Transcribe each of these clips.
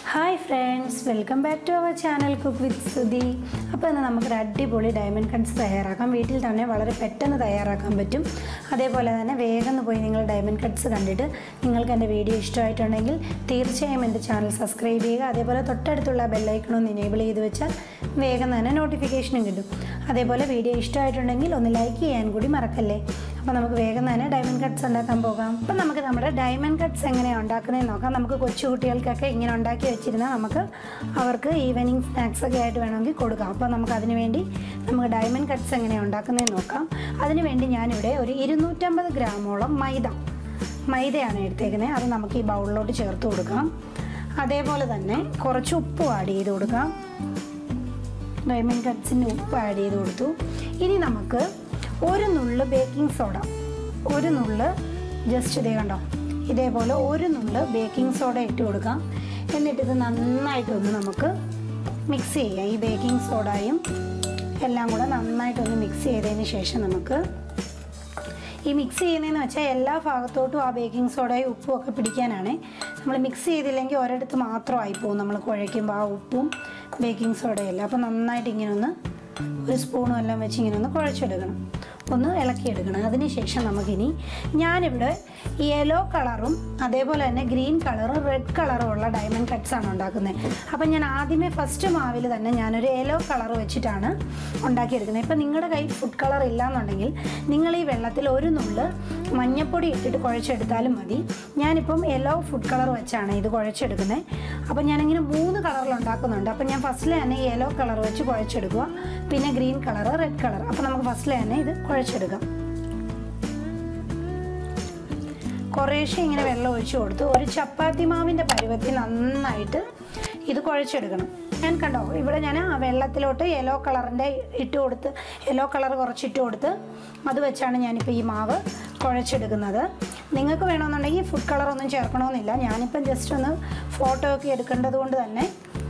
hi friends welcome back to our channel cook with Sudhi അപ്പോൾ ഇന്ന് നമുക്കൊരു അടിപൊളി ഡയമണ്ട് കട്ട്സ് തയ്യാറാക്കാം വീട്ടിൽ തന്നെ വളരെ പെട്ടെന്ന് തയ്യാറാക്കാൻ പറ്റും അതേപോലെ തന്നെ വേഗം ഒന്ന് പോയി നിങ്ങൾ ഡയമണ്ട് കട്ട്സ് കണ്ടിട്ട് നിങ്ങൾക്ക് എൻ്റെ വീഡിയോ ഇഷ്ടമായിട്ടുണ്ടെങ്കിൽ തീർച്ചയായും എൻ്റെ ചാനൽ സബ്സ്ക്രൈബ് ചെയ്യുക അതേപോലെ തൊട്ടടുത്തുള്ള ബെല്ലൈക്കണൊന്ന് ഇനേബിൾ ചെയ്ത് വെച്ചാൽ വേഗം തന്നെ നോട്ടിഫിക്കേഷനും കിട്ടും അതേപോലെ വീഡിയോ ഇഷ്ടമായിട്ടുണ്ടെങ്കിൽ ഒന്ന് ലൈക്ക് ചെയ്യാൻ കൂടി മറക്കല്ലേ അപ്പോൾ നമുക്ക് വേഗം തന്നെ ഡയമണ്ട് കട്ട്സ് ഉണ്ടാക്കാൻ പോകാം അപ്പം നമുക്ക് നമ്മുടെ ഡയമണ്ട് കട്ട്സ് എങ്ങനെയാണ് ഉണ്ടാക്കുന്നതെന്ന് നോക്കാം നമുക്ക് കൊച്ചു കുട്ടികൾക്കൊക്കെ ഇങ്ങനെ ഉണ്ടാക്കി വെച്ചിരുന്നാൽ നമുക്ക് അവർക്ക് ഈവനിങ് സ്നാക്സ് ഒക്കെ ആയിട്ട് വേണമെങ്കിൽ കൊടുക്കാം അപ്പോൾ നമുക്ക് അതിന് വേണ്ടി നമുക്ക് ഡയമണ്ട് കട്ട്സ് എങ്ങനെയാണ് ഉണ്ടാക്കുന്നതെന്ന് നോക്കാം അതിന് വേണ്ടി ഞാനിവിടെ ഒരു ഇരുന്നൂറ്റമ്പത് ഗ്രാമോളം മൈദ മൈദയാണ് എടുത്തേക്കുന്നത് അത് നമുക്ക് ഈ ബൗളിലോട്ട് ചേർത്ത് കൊടുക്കാം അതേപോലെ തന്നെ കുറച്ച് ഉപ്പ് ആഡ് ചെയ്ത് കൊടുക്കാം ഡയമണ്ട് കട്ട്സിൻ്റെ ഉപ്പ് ആഡ് ചെയ്ത് കൊടുത്തു ഇനി നമുക്ക് ഒരു നുള്ള് ബേക്കിംഗ് സോഡ ഒരു നുള്ള് ജസ്റ്റ് ഇതേ കണ്ടോ ഇതേപോലെ ഒരു നുള്ള് ബേക്കിംഗ് സോഡ ഇട്ട് കൊടുക്കാം എന്നിട്ടിത് നന്നായിട്ടൊന്ന് നമുക്ക് മിക്സ് ചെയ്യാം ഈ ബേക്കിംഗ് സോഡയും എല്ലാം കൂടെ നന്നായിട്ടൊന്ന് മിക്സ് ചെയ്തതിന് ശേഷം നമുക്ക് ഈ മിക്സ് ചെയ്യുന്നതെന്ന് വെച്ചാൽ എല്ലാ ഭാഗത്തോട്ടും ആ ബേക്കിംഗ് സോഡയും ഉപ്പും ഒക്കെ പിടിക്കാനാണ് നമ്മൾ മിക്സ് ചെയ്തില്ലെങ്കിൽ ഒരിടത്ത് മാത്രമായി പോകും നമ്മൾ കുഴയ്ക്കുമ്പോൾ ആ ഉപ്പും ബേക്കിംഗ് സോഡയല്ല അപ്പോൾ നന്നായിട്ട് ഇങ്ങനെ ഒന്ന് ഒരു സ്പൂണും എല്ലാം വെച്ച് ഇങ്ങനെ ഒന്ന് കുഴച്ചെടുക്കണം ഒന്ന് ഇളക്കിയെടുക്കണം അതിനുശേഷം നമുക്കിനി ഞാനിവിടെ യെല്ലോ കളറും അതേപോലെ തന്നെ ഗ്രീൻ കളറും റെഡ് കളറും ഉള്ള ഡയമണ്ട് കട്ട്സ് ആണ് ഉണ്ടാക്കുന്നത് അപ്പം ഞാൻ ആദ്യമേ ഫസ്റ്റ് മാവിൽ തന്നെ ഞാനൊരു യെല്ലോ കളർ വെച്ചിട്ടാണ് ഉണ്ടാക്കിയെടുക്കുന്നത് ഇപ്പം നിങ്ങളുടെ കയ്യിൽ ഫുഡ് കളർ ഇല്ലാന്നുണ്ടെങ്കിൽ നിങ്ങൾ ഈ വെള്ളത്തിൽ ഒരു നുള്ള് മഞ്ഞപ്പൊടി ഇട്ടിട്ട് കുഴച്ചെടുത്താലും മതി ഞാനിപ്പം യെല്ലോ ഫുഡ് കളർ വെച്ചാണ് ഇത് കുഴച്ചെടുക്കുന്നത് അപ്പം ഞാനിങ്ങനെ മൂന്ന് കളറിൽ ഉണ്ടാക്കുന്നുണ്ട് അപ്പം ഞാൻ ഫസ്റ്റിൽ തന്നെ യെല്ലോ കളർ വെച്ച് കുഴച്ചെടുക്കുക പിന്നെ ഗ്രീൻ കളർ റെഡ് കളർ അപ്പം നമുക്ക് ഫസ്റ്റിൽ തന്നെ ഇത് കുഴച്ചെടുക്കാം കുറേശ്ശെ ഇങ്ങനെ വെള്ളം ഒഴിച്ചു കൊടുത്ത് ഒരു ചപ്പാത്തി മാവിൻ്റെ പരുവത്തിൽ നന്നായിട്ട് ഇത് കുഴച്ചെടുക്കണം ഞാൻ കണ്ടോ ഇവിടെ ഞാൻ ആ വെള്ളത്തിലോട്ട് യെല്ലോ കളറിൻ്റെ ഇട്ട് കൊടുത്ത് യെല്ലോ കളർ കുറച്ചിട്ട് കൊടുത്ത് അത് വെച്ചാണ് ഞാനിപ്പോൾ ഈ മാവ് കുഴച്ചെടുക്കുന്നത് നിങ്ങൾക്ക് വേണമെന്നുണ്ടെങ്കിൽ ഫുഡ് കളറൊന്നും ചേർക്കണമെന്നില്ല ഞാനിപ്പം ജസ്റ്റ് ഒന്ന് ഫോട്ടോ ഒക്കെ എടുക്കേണ്ടത് കൊണ്ട് തന്നെ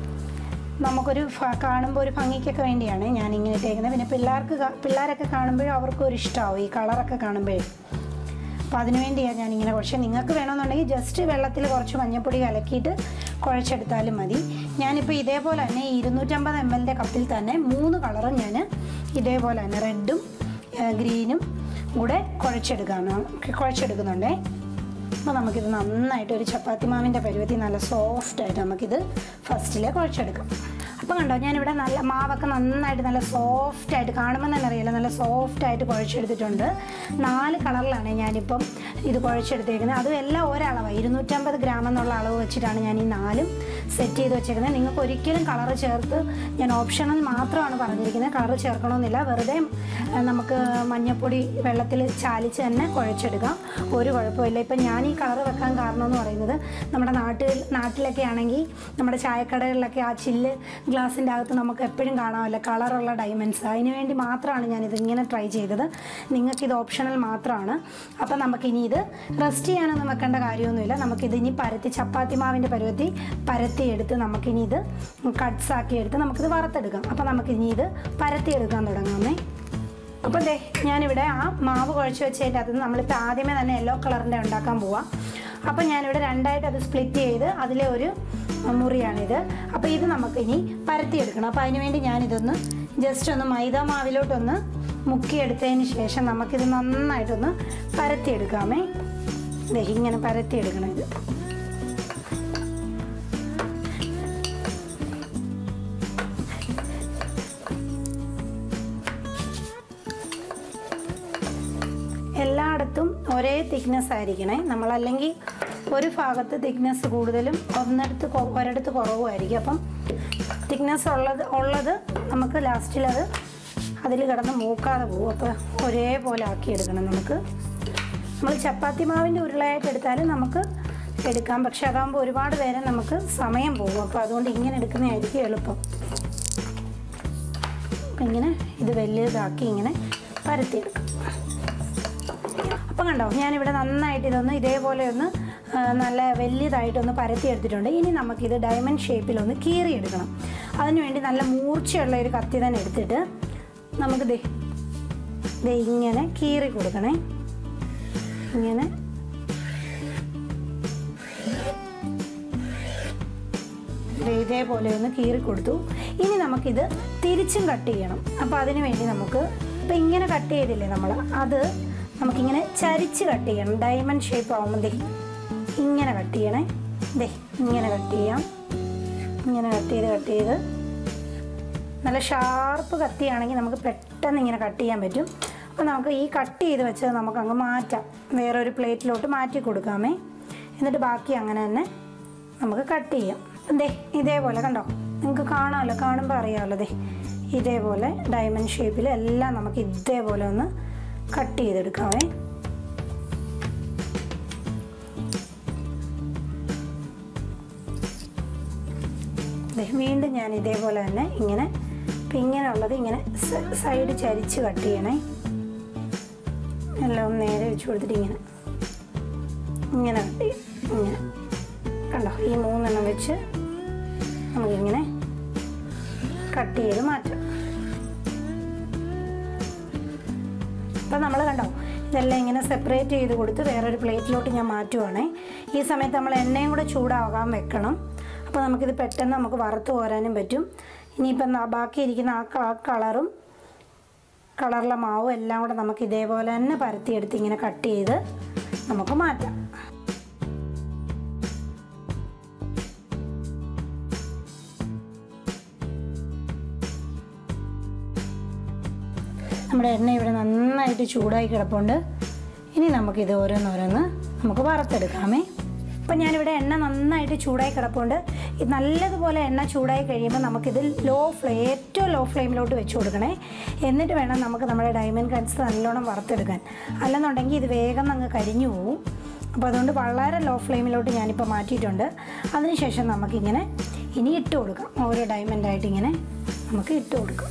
നമുക്കൊരു ഫ- കാണുമ്പോൾ ഒരു ഭംഗിക്കൊക്കെ വേണ്ടിയാണ് ഞാൻ ഇങ്ങനെ ഇട്ടേക്കുന്നത് പിന്നെ പിള്ളേർക്ക് കാ- പിള്ളേരൊക്കെ കാണുമ്പോഴും അവർക്കും ഒരു ഇഷ്ടമാവും ഈ കളറൊക്കെ കാണുമ്പോഴേ അപ്പോൾ അതിന് വേണ്ടിയാണ് ഞാനിങ്ങനെ പക്ഷേ നിങ്ങൾക്ക് വേണമെന്നുണ്ടെങ്കിൽ ജസ്റ്റ് വെള്ളത്തിൽ കുറച്ച് മഞ്ഞൾപ്പൊടി കലക്കിയിട്ട് കുഴച്ചെടുത്താലും മതി ഞാനിപ്പോൾ ഇതേപോലെ തന്നെ ഈ ഇരുന്നൂറ്റമ്പത് എം എല്ലിൻ്റെ കപ്പിൽ തന്നെ മൂന്ന് കളറും ഞാൻ ഇതേപോലെ തന്നെ റെഡും ഗ്രീനും കൂടെ കുഴച്ചെടുക്കാണ് കുഴച്ചെടുക്കുന്നുണ്ടേ അപ്പോൾ നമുക്കിത് നന്നായിട്ട് ഒരു ചപ്പാത്തി മാവിൻ്റെ പരുവത്തിൽ നല്ല സോഫ്റ്റായിട്ട് നമുക്കിത് ഫസ്റ്റിൽ കുഴച്ചെടുക്കാം അപ്പോൾ കണ്ടോ ഞാനിവിടെ നല്ല മാവൊക്കെ നന്നായിട്ട് നല്ല സോഫ്റ്റായിട്ട് കാണുമ്പോൾ തന്നെ അറിയില്ല നല്ല സോഫ്റ്റായിട്ട് കുഴച്ചെടുത്തിട്ടുണ്ട് നാല് കളറിലാണ് ഞാനിപ്പം ഇത് കുഴച്ചെടുത്തേക്കുന്നത് അതും എല്ലാം ഒരളവാണ് ഇരുന്നൂറ്റമ്പത് ഗ്രാം എന്നുള്ള അളവ് വെച്ചിട്ടാണ് ഞാൻ ഈ നാലും സെറ്റ് ചെയ്ത് വെച്ചേക്കുന്നത് നിങ്ങൾക്ക് ഒരിക്കലും കളർ ചേർത്ത് ഞാൻ ഓപ്ഷണൽ മാത്രമാണ് പറഞ്ഞിരിക്കുന്നത് കളർ ചേർക്കണമെന്നില്ല വെറുതെ ആ, നമുക്ക് മഞ്ഞപ്പൊടി വെള്ളത്തിൽ ചാലിച്ച് തന്നെ കുഴച്ചെടുക്കാം ഒരു കുഴപ്പമില്ല ഇപ്പം ഞാൻ ഈ കളർ വെക്കാൻ കാരണം എന്ന് പറയുന്നത് നമ്മുടെ നാട്ടിൽ നാട്ടിലൊക്കെ ആണെങ്കിൽ നമ്മുടെ ചായക്കടകളിലൊക്കെ ആ ചില്ല് ഗ്ലാസിൻ്റെ അകത്ത് നമുക്ക് എപ്പോഴും കാണാമല്ലോ കളറുള്ള ഡയമണ്ട്സ് അതിന് വേണ്ടി മാത്രമാണ് ഞാനിത് ഇങ്ങനെ ട്രൈ ചെയ്തത് നിങ്ങൾക്കിത് ഓപ്ഷണൽ മാത്രമാണ് അപ്പം നമുക്കിനി ഇത് റെസ്റ്റ് ചെയ്യാനൊന്നും വെക്കേണ്ട കാര്യമൊന്നുമില്ല നമുക്കിത് ഇനി പരത്തി ചപ്പാത്തി മാവിൻ്റെ പരുവത്തി പരത്തി എടുത്ത് നമുക്കിനി ഇത് കട്ട്സ് ആക്കി എടുത്ത് നമുക്കിത് വറുത്തെടുക്കാം അപ്പം നമുക്കിനി ഇത് പരത്തി എടുക്കാൻ തുടങ്ങാമേ അപ്പോൾ ദേ ഞാനിവിടെ ആ മാവ് കുഴച്ച് വെച്ചതിൻ്റെ അകത്ത് നമ്മളിപ്പോൾ ആദ്യമേ തന്നെ യെല്ലോ കളറിൻ്റെ ഉണ്ടാക്കാൻ പോവാം അപ്പോൾ ഞാനിവിടെ രണ്ടായിട്ട് അത് സ്പ്ലിറ്റ് ചെയ്ത് അതിലെ ഒരു മുറിയാണിത് അപ്പോൾ ഇത് നമുക്കിനി പരത്തിയെടുക്കണം അപ്പോൾ അതിന് വേണ്ടി ഞാനിതൊന്ന് ജസ്റ്റ് ഒന്ന് മൈദ മാവിലോട്ടൊന്ന് മുക്കിയെടുത്തതിന് ശേഷം നമുക്കിത് നന്നായിട്ടൊന്ന് പരത്തിയെടുക്കാമേ ദേ ഇങ്ങനെ പരത്തിയെടുക്കണം ഇത് എല്ലായിടത്തും ഒരേ തിക്നെസ് ആയിരിക്കണേ നമ്മളല്ലെങ്കിൽ ഒരു ഭാഗത്ത് തിക്നെസ് കൂടുതലും ഒന്നിടത്ത് കൊ- ഒരിടത്ത് കുറവുമായിരിക്കും അപ്പം തിക്നെസ് ഉള്ളത് ഉള്ളത് നമുക്ക് ലാസ്റ്റിൽ അത് അതിൽ കിടന്ന് മൂക്കാതെ പോകും അപ്പോൾ ഒരേപോലെ ആക്കിയെടുക്കണം നമുക്ക് നമ്മൾ ചപ്പാത്തി മാവിൻ്റെ ഉരുളയായിട്ട് എടുത്താലും നമുക്ക് എടുക്കാം പക്ഷെ അതാകുമ്പോൾ ഒരുപാട് നേരം നമുക്ക് സമയം പോകും അപ്പോൾ അതുകൊണ്ട് ഇങ്ങനെ എടുക്കുന്നതായിരിക്കും എളുപ്പം അപ്പം ഇങ്ങനെ ഇത് വലിയതാക്കി ഇങ്ങനെ പരത്തിയെടുക്കാം അപ്പം കണ്ടോ ഞാനിവിടെ നന്നായിട്ട് ഇതൊന്ന് ഇതേപോലെ ഒന്ന് ആ, നല്ല വലിയതായിട്ടൊന്ന് പരത്തിയെടുത്തിട്ടുണ്ട് ഇനി നമുക്കിത് ഡയമണ്ട് ഷേപ്പിലൊന്ന് കീറിയെടുക്കണം അതിനുവേണ്ടി നല്ല മൂർച്ചയുള്ള ഒരു കത്തി തന്നെ എടുത്തിട്ട് നമുക്ക് ദേ ദേ ഇങ്ങനെ കീറി കൊടുക്കണേ ഇങ്ങനെ ദേ ഇതേപോലെ ഒന്ന് കീറി കൊടുത്തു ഇനി നമുക്കിത് തിരിച്ചും കട്ട് ചെയ്യണം അപ്പോൾ അതിന് വേണ്ടി നമുക്ക് ഇപ്പം ഇങ്ങനെ കട്ട് ചെയ്തില്ലേ നമ്മൾ അത് നമുക്കിങ്ങനെ ചരിച്ച് കട്ട് ചെയ്യണം ഡയമണ്ട് ഷേപ്പ് ആകുമ്പോൾ ദേ ഇങ്ങനെ കട്ട് ചെയ്യണേ ദേ ഇങ്ങനെ കട്ട് ചെയ്യാം ഇങ്ങനെ കട്ട് ചെയ്ത് കട്ട് ചെയ്ത് നല്ല ഷാർപ്പ് കത്തിയാണെങ്കിൽ നമുക്ക് പെട്ടെന്ന് ഇങ്ങനെ കട്ട് ചെയ്യാൻ പറ്റും അപ്പോൾ നമുക്ക് ഈ കട്ട് ചെയ്ത് വെച്ചത് നമുക്ക് അങ്ങ് മാറ്റാം വേറൊരു പ്ലേറ്റിലോട്ട് മാറ്റി കൊടുക്കാമേ എന്നിട്ട് ബാക്കി അങ്ങനെ തന്നെ നമുക്ക് കട്ട് ചെയ്യാം ദേ ഇതേപോലെ കണ്ടോ നിങ്ങൾക്ക് കാണാമല്ലോ കാണുമ്പോൾ അറിയാമല്ലോ ദേ ഇതേപോലെ ഡയമണ്ട് ഷേപ്പിൽ എല്ലാം നമുക്ക് ഇതേപോലെ ഒന്ന് കട്ട് ചെയ്തെടുക്കാമേ ദേ വീണ്ടും ഞാൻ ഇതേപോലെ തന്നെ ഇങ്ങനെ ഇപ്പം ഇങ്ങനെയുള്ളത് ഇങ്ങനെ സൈഡ് ചരിച്ച് കട്ട് ചെയ്യണേ എല്ലാം ഒന്ന് നേരെ വെച്ച് കൊടുത്തിട്ട് ഇങ്ങനെ ഇങ്ങനെ കട്ട് ചെയ്യും ഇങ്ങനെ കണ്ടോ ഈ മൂന്നെണ്ണം വെച്ച് നമുക്കിങ്ങനെ കട്ട് ചെയ്ത് മാറ്റാം അപ്പം നമ്മൾ കണ്ടോ ഇതെല്ലാം ഇങ്ങനെ സെപ്പറേറ്റ് ചെയ്ത് കൊടുത്ത് വേറൊരു പ്ലേറ്റിലോട്ട് ഞാൻ മാറ്റുവാണേ ഈ സമയത്ത് നമ്മൾ എണ്ണയും കൂടെ ചൂടാകാൻ വെക്കണം അപ്പോൾ നമുക്കിത് പെട്ടെന്ന് നമുക്ക് വറുത്ത് കോരാനും പറ്റും ഇനിയിപ്പം ദാ ബാക്കി ഇരിക്കുന്ന ആ ക- ആ കളറും കളറിലെ മാവും എല്ലാം കൂടെ നമുക്ക് ഇതേപോലെ തന്നെ പരത്തിയെടുത്ത് ഇങ്ങനെ കട്ട് ചെയ്ത് നമുക്ക് മാറ്റാം നമ്മുടെ എണ്ണ ഇവിടെ നന്നായിട്ട് ചൂടായി കിടപ്പുണ്ട് ഇനി നമുക്കിത് ഓരോന്നോരോന്ന് നമുക്ക് വറുത്തെടുക്കാമേ അപ്പം ഞാനിവിടെ എണ്ണ നന്നായിട്ട് ചൂടായി കിടപ്പുണ്ട് ഇത് നല്ലതുപോലെ എണ്ണ ചൂടായി കഴിയുമ്പോൾ നമുക്കിത് ലോ ഫ്ലെയിം ഏറ്റവും ലോ ഫ്ലെയിമിലോട്ട് വെച്ച് കൊടുക്കണേ എന്നിട്ട് വേണം നമുക്ക് നമ്മുടെ ഡയമണ്ട് കട്ട്സ് നല്ലോണം വറുത്തെടുക്കാൻ അല്ലെന്നുണ്ടെങ്കിൽ ഇത് വേഗം അങ്ങ് കരിഞ്ഞു പോവും അപ്പോൾ അതുകൊണ്ട് വളരെ ലോ ഫ്ലെയിമിലോട്ട് ഞാനിപ്പോൾ മാറ്റിയിട്ടുണ്ട് അതിനുശേഷം നമുക്കിങ്ങനെ ഇനി ഇട്ട് കൊടുക്കാം ഓരോ ഡയമണ്ടായിട്ട് ഇങ്ങനെ നമുക്ക് ഇട്ട് കൊടുക്കാം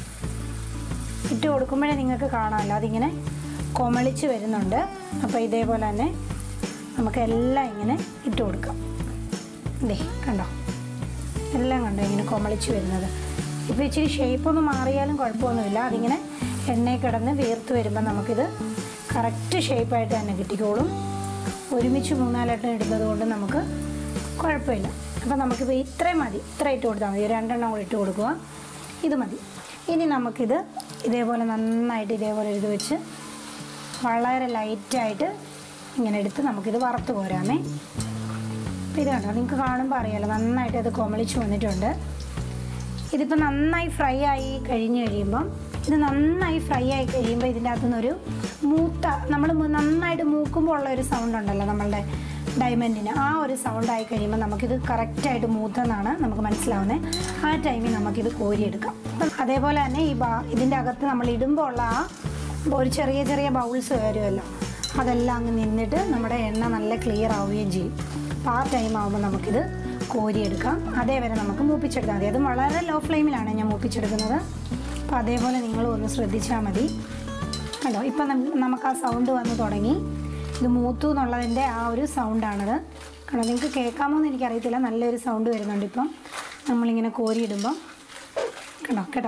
ഇട്ട് കൊടുക്കുമ്പോഴേ നിങ്ങൾക്ക് കാണാമല്ലോ അതിങ്ങനെ കൊമളിച്ച് വരുന്നുണ്ട് അപ്പോൾ ഇതേപോലെ തന്നെ നമുക്ക് എല്ലാം ഇങ്ങനെ ഇട്ട് കൊടുക്കാം ദേ കണ്ടോ എല്ലാം കണ്ടോ ഇങ്ങനെ കൊമളിച്ച് വരുന്നത് ഇപ്പോൾ ഇച്ചിരി ഷേപ്പ് ഒന്ന് മാറിയാലും കുഴപ്പമൊന്നുമില്ല അതിങ്ങനെ എണ്ണയിൽ കിടന്ന് വീർത്ത് വരുമ്പോൾ നമുക്കിത് കറക്റ്റ് ഷേപ്പായിട്ട് തന്നെ കിട്ടിക്കോളും ഒരുമിച്ച് മൂന്നാലെണ്ണം ഇടുന്നത് കൊണ്ട് നമുക്ക് കുഴപ്പമില്ല അപ്പോൾ നമുക്കിപ്പോൾ ഇത്രയും മതി ഇത്ര ഇട്ട് കൊടുത്താൽ മതി ഒരു രണ്ടെണ്ണം കൂടി ഇട്ട് കൊടുക്കുക ഇത് മതി ഇനി നമുക്കിത് ഇതേപോലെ നന്നായിട്ട് ഇതേപോലെ ഇത് വെച്ച് വളരെ ലൈറ്റായിട്ട് ഇങ്ങനെ എടുത്ത് നമുക്കിത് വറുത്ത് കോരാമേ അപ്പോൾ ഇത് കണ്ടോ നിങ്ങൾക്ക് കാണുമ്പോൾ അറിയാലോ നന്നായിട്ട് അത് കൊമളിച്ച് വന്നിട്ടുണ്ട് ഇതിപ്പോൾ നന്നായി ഫ്രൈ ആയി കഴിഞ്ഞ് കഴിയുമ്പം ഇത് നന്നായി ഫ്രൈ ആയി കഴിയുമ്പോൾ ഇതിൻ്റെ അകത്തുനിന്നൊരു മൂത്ത നമ്മൾ നന്നായിട്ട് മൂക്കുമ്പോൾ ഉള്ള ഒരു സൗണ്ട് ഉണ്ടല്ലോ നമ്മളുടെ ഡയമണ്ടിന് ആ ഒരു സൗണ്ട് ആയി കഴിയുമ്പോൾ നമുക്കിത് കറക്റ്റായിട്ട് മൂത്തെന്നാണ് നമുക്ക് മനസ്സിലാവുന്നത് ആ ടൈമിൽ നമുക്കിത് കോരിയെടുക്കാം അപ്പം അതേപോലെ തന്നെ ഈ ബാ ഇതിൻ്റെ അകത്ത് നമ്മൾ ഇടുമ്പോൾ ഉള്ള ആ ഒരു ചെറിയ ചെറിയ ബൗൾസ് വരുമല്ലോ അതെല്ലാം അങ്ങ് നിന്നിട്ട് നമ്മുടെ എണ്ണ നല്ല ക്ലിയർ ആവുകയും ചെയ്യും അപ്പോൾ ആ ടൈം ആകുമ്പോൾ നമുക്കിത് കോരിയെടുക്കാം അതേവരെ നമുക്ക് മൂപ്പിച്ചെടുത്താൽ മതി അത് വളരെ ലോ ഫ്ലെയിമിലാണ് ഞാൻ മൂപ്പിച്ചെടുക്കുന്നത് അപ്പോൾ അതേപോലെ നിങ്ങളും ഒന്ന് ശ്രദ്ധിച്ചാൽ മതി കണ്ടോ ഇപ്പം നം- നമുക്ക് ആ സൗണ്ട് വന്ന് തുടങ്ങി ഇത് മൂത്തു എന്നുള്ളതിൻ്റെ ആ ഒരു സൗണ്ടാണത് കണ്ടോ നിങ്ങൾക്ക് കേൾക്കാമോ എന്ന് എനിക്കറിയത്തില്ല നല്ലൊരു സൗണ്ട് വരുന്നുണ്ട് ഇപ്പം നമ്മളിങ്ങനെ കോരിയിടുമ്പം കണ്ടോ കേട്ടോ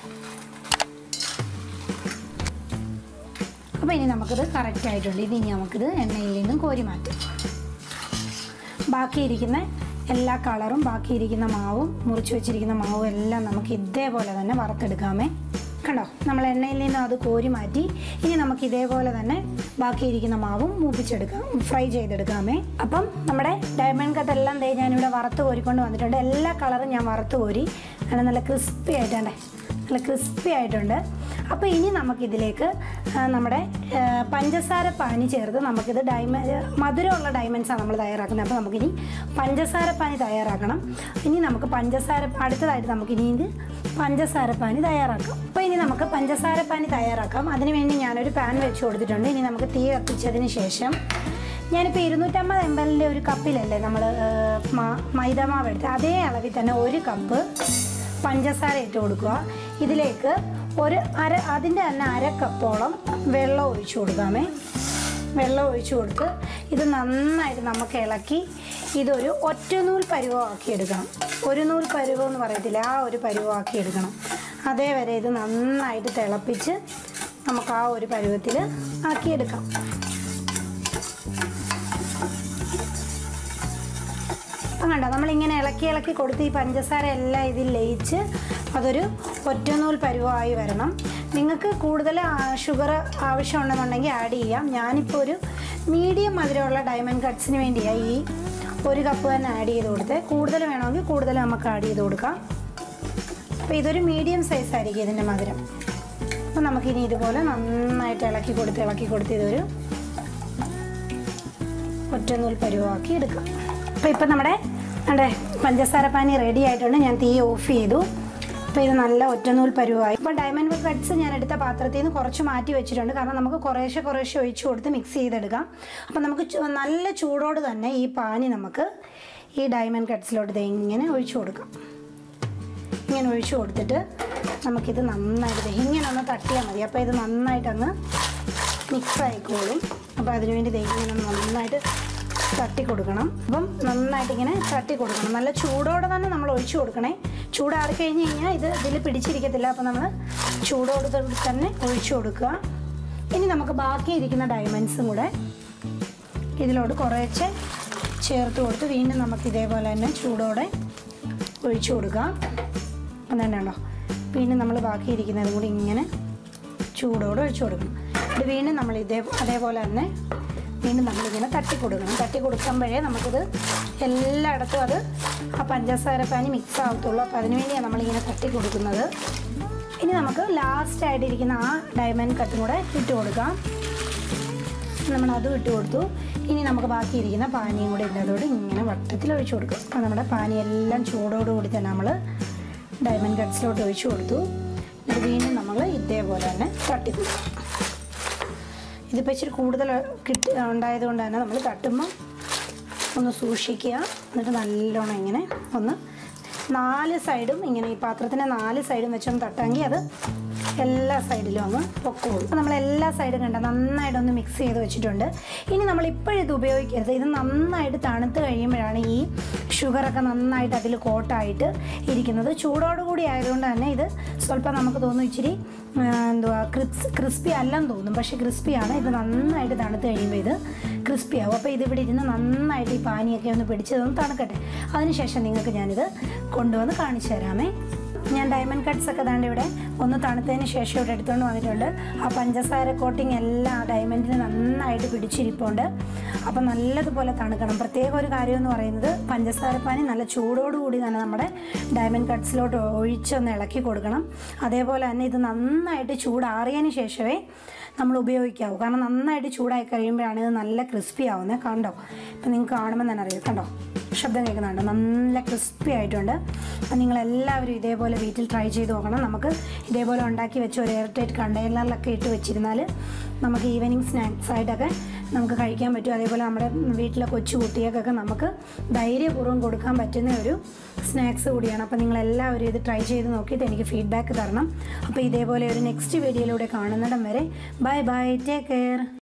അപ്പോൾ ഇനി നമുക്കിത് കറക്റ്റ് ആയിട്ടുണ്ട് ഇത് ഇനി നമുക്കിത് എണ്ണയിൽ നിന്നും കോരി മാറ്റാം ബാക്കിയിരിക്കുന്ന എല്ലാ കളറും ബാക്കിയിരിക്കുന്ന മാവും മുറിച്ച് വെച്ചിരിക്കുന്ന മാവും എല്ലാം നമുക്ക് ഇതേപോലെ തന്നെ വറുത്തെടുക്കാമേ കണ്ടോ നമ്മൾ എണ്ണയിൽ നിന്നും അത് കോരി മാറ്റി ഇനി നമുക്ക് ഇതേപോലെ തന്നെ ബാക്കിയിരിക്കുന്ന മാവും മൂപ്പിച്ചെടുക്കാം ഫ്രൈ ചെയ്തെടുക്കാമേ അപ്പം നമ്മുടെ ഡയമണ്ട് കട്ട് എല്ലാം ദേ ഞാനിവിടെ വറുത്ത് കോരിക്കൊണ്ട് വന്നിട്ടുണ്ട് എല്ലാ കളറും ഞാൻ വറുത്ത് കോരി അങ്ങനെ നല്ല ക്രിസ്പി ആയിട്ടുണ്ടേ നല്ല ക്രിസ്പി ആയിട്ടുണ്ട് അപ്പോൾ ഇനി നമുക്കിതിലേക്ക് ആ, നമ്മുടെ ആ, പഞ്ചസാര പാനി ചേർത്ത് നമുക്കിത് ഡയമ മധുരമുള്ള ഡയമണ്ട്സാണ് നമ്മൾ തയ്യാറാക്കുന്നത് അപ്പോൾ നമുക്കിനി പഞ്ചസാര പാനി തയ്യാറാക്കണം ഇനി നമുക്ക് പഞ്ചസാര അടുത്തതായിട്ട് നമുക്കിനി ഇത് പഞ്ചസാര പാനി തയ്യാറാക്കാം അപ്പോൾ ഇനി നമുക്ക് പഞ്ചസാര പാനി തയ്യാറാക്കാം അതിനുവേണ്ടി ഞാനൊരു പാൻ വെച്ച് കൊടുത്തിട്ടുണ്ട് ഇനി നമുക്ക് തീ കത്തിച്ചതിന് ശേഷം ഞാനിപ്പോൾ ഇരുന്നൂറ്റമ്പത് എം എല്ലിൻ്റെ ഒരു കപ്പിലല്ലേ നമ്മൾ മൈദമാവ് എടുത്ത് അതേ അളവിൽ തന്നെ ഒരു കപ്പ് പഞ്ചസാര ഇട്ട് കൊടുക്കുക ഇതിലേക്ക് ഒരു അര അതിൻ്റെ തന്നെ അര കപ്പോളം വെള്ളം ഒഴിച്ചു കൊടുക്കാമേ വെള്ളം ഒഴിച്ചു കൊടുത്ത് ഇത് നന്നായിട്ട് നമുക്ക് ഇളക്കി ഇതൊരു ഒറ്റനൂൽ പരുവമാക്കി എടുക്കണം ഒരു നൂൽ പരുവം എന്ന് പറയത്തില്ല ആ ഒരു പരുവമാക്കി എടുക്കണം അതേവരെ ഇത് നന്നായിട്ട് തിളപ്പിച്ച് നമുക്ക് ആ ഒരു പരുവത്തിൽ ആക്കിയെടുക്കാം അപ്പം കണ്ടോ നമ്മളിങ്ങനെ ഇളക്കി ഇളക്കി കൊടുത്ത് ഈ പഞ്ചസാര എല്ലാം ഇതിൽ ലയിച്ച് അതൊരു ഒറ്റനൂൽ പരുവമായി വരണം നിങ്ങൾക്ക് കൂടുതൽ ഷുഗർ ആവശ്യമുണ്ടെന്നുണ്ടെങ്കിൽ ആഡ് ചെയ്യാം ഞാനിപ്പോൾ ഒരു മീഡിയം മധുരമുള്ള ഡയമണ്ട് കട്ട്സിന് വേണ്ടിയാണ് ഈ ഒരു കപ്പ് തന്നെ ആഡ് ചെയ്ത് കൊടുത്തത് കൂടുതൽ വേണമെങ്കിൽ കൂടുതൽ നമുക്ക് ആഡ് ചെയ്ത് കൊടുക്കാം അപ്പോൾ ഇതൊരു മീഡിയം സൈസ് ആയിരിക്കും ഇതിൻ്റെ മധുരം അപ്പോൾ നമുക്കിനി ഇതുപോലെ നന്നായിട്ട് ഇളക്കി കൊടുത്ത് ഇളക്കി കൊടുത്ത് ഇതൊരു ഒറ്റനൂൽ പരുവാക്കി എടുക്കാം അപ്പോൾ ഇപ്പം നമ്മുടെ നമ്മുടെ പഞ്ചസാര പാനി റെഡി ആയിട്ടുണ്ട് ഞാൻ തീ ഓഫ് ചെയ്തു അപ്പോൾ ഇത് നല്ല ഒറ്റനൂൽ പരുവായി ഇപ്പോൾ ഡയമണ്ട് കട്ട്സ് ഞാൻ എടുത്ത പാത്രത്തിൽ നിന്ന് കുറച്ച് മാറ്റി വെച്ചിട്ടുണ്ട് കാരണം നമുക്ക് കുറേശ്ശെ കുറേശ്ശെ ഒഴിച്ചു കൊടുത്ത് മിക്സ് ചെയ്തെടുക്കാം അപ്പോൾ നമുക്ക് ചു- നല്ല ചൂടോട് തന്നെ ഈ പാനി നമുക്ക് ഈ ഡയമണ്ട് കട്ട്സിലോട്ട് ദേ ഇങ്ങനെ ഒഴിച്ചു കൊടുക്കാം ഇങ്ങനെ ഒഴിച്ചു കൊടുത്തിട്ട് നമുക്കിത് നന്നായിട്ട് ദേ ഇങ്ങനെ ഒന്ന് തട്ടിയാൽ മതി അപ്പോൾ ഇത് നന്നായിട്ട് അങ്ങ് മിക്സ് ആയിക്കോളും അപ്പോൾ അതിനുവേണ്ടി ദേ ഇങ്ങനെ നന്നായിട്ട് തട്ടി കൊടുക്കണം അപ്പം നന്നായിട്ട് ഇങ്ങനെ തട്ടി കൊടുക്കണം നല്ല ചൂടോടെ തന്നെ നമ്മൾ ഒഴിച്ചു കൊടുക്കണേ ചൂടാറി കഴിഞ്ഞ് കഴിഞ്ഞാൽ ഇത് ഇതിൽ പിടിച്ചിരിക്കത്തില്ല അപ്പോൾ നമ്മൾ ചൂടോടെ തന്നെ ഒഴിച്ചു കൊടുക്കുക ഇനി നമുക്ക് ബാക്കി ഇരിക്കുന്ന ഡയമണ്ട്സും കൂടെ ഇതിലോട്ട് കുറേശ്ശെ ചേർത്ത് കൊടുത്ത് വീണ്ടും നമുക്ക് ഇതേപോലെ തന്നെ ചൂടോടെ ഒഴിച്ചു കൊടുക്കാം അപ്പം തന്നെ ഉണ്ടോ വീണ്ടും നമ്മൾ ബാക്കി ഇരിക്കുന്നതും കൂടി ഇങ്ങനെ ചൂടോടെ ഒഴിച്ചു കൊടുക്കണം ഇത് വീണ്ടും നമ്മൾ ഇതേ അതേപോലെ തന്നെ വീണ്ടും നമ്മളിങ്ങനെ തട്ടി കൊടുക്കണം തട്ടി കൊടുക്കുമ്പോഴേ നമുക്കിത് എല്ലായിടത്തും അത് ആ പഞ്ചസാര പാനി മിക്സ് ആവത്തുള്ളൂ അപ്പോൾ അതിന് വേണ്ടിയാണ് നമ്മളിങ്ങനെ തട്ടി കൊടുക്കുന്നത് ഇനി നമുക്ക് ലാസ്റ്റ് ആയിട്ടിരിക്കുന്ന ആ ഡയമണ്ട് കട്ടും കൂടെ ഇട്ട് കൊടുക്കാം നമ്മൾ അതും ഇട്ട് കൊടുത്തു ഇനി നമുക്ക് ബാക്കിയിരിക്കുന്ന പാനിയും കൂടി ഇതിനകത്തോട് ഇങ്ങനെ വട്ടത്തിൽ ഒഴിച്ചു കൊടുക്കും അപ്പോൾ നമ്മുടെ പാനി എല്ലാം ചൂടോടുകൂടി തന്നെ നമ്മൾ ഡയമണ്ട് കട്ട്സിലോട്ട് ഒഴിച്ചു കൊടുത്തു ഇത് വീണ്ടും നമ്മൾ ഇതേപോലെ തന്നെ തട്ടി കൊടുക്കും ഇതിപ്പോൾ ഇച്ചിരി കൂടുതൽ കിട്ടി ഉണ്ടായതുകൊണ്ട് തന്നെ നമ്മൾ തട്ടുമ്പോൾ ഒന്ന് സൂക്ഷിക്കുക എന്നിട്ട് നല്ലോണം ഇങ്ങനെ ഒന്ന് നാല് സൈഡും ഇങ്ങനെ ഈ പാത്രത്തിൻ്റെ നാല് സൈഡും വെച്ചൊന്ന് തട്ടാമെങ്കിൽ അത് എല്ലാ സൈഡിലും അങ്ങ് പൊക്കോളും അപ്പോൾ നമ്മൾ എല്ലാ സൈഡും കണ്ട നന്നായിട്ടൊന്ന് മിക്സ് ചെയ്ത് വെച്ചിട്ടുണ്ട് ഇനി നമ്മൾ ഇപ്പോഴിത് ഉപയോഗിക്കരുത് ഇത് നന്നായിട്ട് തണുത്ത് കഴിയുമ്പോഴാണ് ഈ ഷുഗറൊക്കെ നന്നായിട്ട് അതിൽ കോട്ടായിട്ട് ഇരിക്കുന്നത് ചൂടോടുകൂടി ആയതുകൊണ്ട് തന്നെ ഇത് സ്വല്പം നമുക്ക് തോന്നും ഇച്ചിരി ആ, എന്തുവാ ക്രിസ് ക്രിസ്പി അല്ലെന്ന് തോന്നും പക്ഷേ ക്രിസ്പിയാണ് ഇത് നന്നായിട്ട് തണുത്ത് കഴിയുമ്പോൾ ഇത് ക്രിസ്പി ആവും അപ്പോൾ ഇതിവിടെ ഇരുന്ന് നന്നായിട്ട് ഈ പാനിയൊക്കെ ഒന്ന് പിടിച്ചതൊന്ന് തണുക്കട്ടെ അതിനുശേഷം നിങ്ങൾക്ക് ഞാനിത് കൊണ്ടുവന്ന് കാണിച്ചു തരാമേ ഞാൻ ഡയമണ്ട് കട്ട്സ് ഒക്കെ ദാണ്ട് ഇവിടെ ഒന്ന് തണുത്തതിന് ശേഷം ഇവിടെ എടുത്തുകൊണ്ട് വന്നിട്ടുണ്ട് ആ പഞ്ചസാര കോട്ടിങ് എല്ലാം ആ ഡയമണ്ടിന് നന്നായിട്ട് പിടിച്ചിരിപ്പുണ്ട് അപ്പം നല്ലതുപോലെ തണുക്കണം പ്രത്യേക ഒരു കാര്യം എന്ന് പറയുന്നത് പഞ്ചസാര പാനി നല്ല ചൂടോടുകൂടി തന്നെ നമ്മുടെ ഡയമണ്ട് കട്ട്സിലോട്ട് ഒഴിച്ചൊന്ന് ഇളക്കി കൊടുക്കണം അതേപോലെ തന്നെ ഇത് നന്നായിട്ട് ചൂടാറിയതിന് ശേഷമേ നമ്മൾ ഉപയോഗിക്കാവൂ കാരണം നന്നായിട്ട് ചൂടായി കഴിയുമ്പോഴാണ് ഇത് നല്ല ക്രിസ്പി ആവുന്നത് കണ്ടോ ഇപ്പം നിങ്ങൾക്ക് കാണുമ്പോൾ തന്നെ അറിയാം കണ്ടോ ശബ്ദം കേൾക്കുന്നുണ്ട് നല്ല ക്രിസ്പി ആയിട്ടുണ്ട് അപ്പം നിങ്ങളെല്ലാവരും ഇതേപോലെ വീട്ടിൽ ട്രൈ ചെയ്ത് നോക്കണം നമുക്ക് ഇതേപോലെ ഉണ്ടാക്കി വെച്ച് ഒരു എയർ ടൈറ്റ് കണ്ടെയ്നറിലൊക്കെ ഇട്ട് വെച്ചിരുന്നാൽ നമുക്ക് ഈവനിങ് സ്നാക്സ് ആയിട്ടൊക്കെ നമുക്ക് കഴിക്കാൻ പറ്റും അതേപോലെ നമ്മുടെ വീട്ടിലെ കൊച്ചു കുട്ടികൾക്കൊക്കെ നമുക്ക് ധൈര്യപൂർവ്വം കൊടുക്കാൻ പറ്റുന്ന ഒരു സ്നാക്സ് കൂടിയാണ് അപ്പോൾ നിങ്ങളെല്ലാവരും ഇത് ട്രൈ ചെയ്ത് നോക്കിയിട്ട് എനിക്ക് ഫീഡ്ബാക്ക് തരണം അപ്പോൾ ഇതേപോലെ ഒരു നെക്സ്റ്റ് വീഡിയോയിലൂടെ കാണുന്നിടം വരെ ബൈ ബൈ ടേക്ക് കെയർ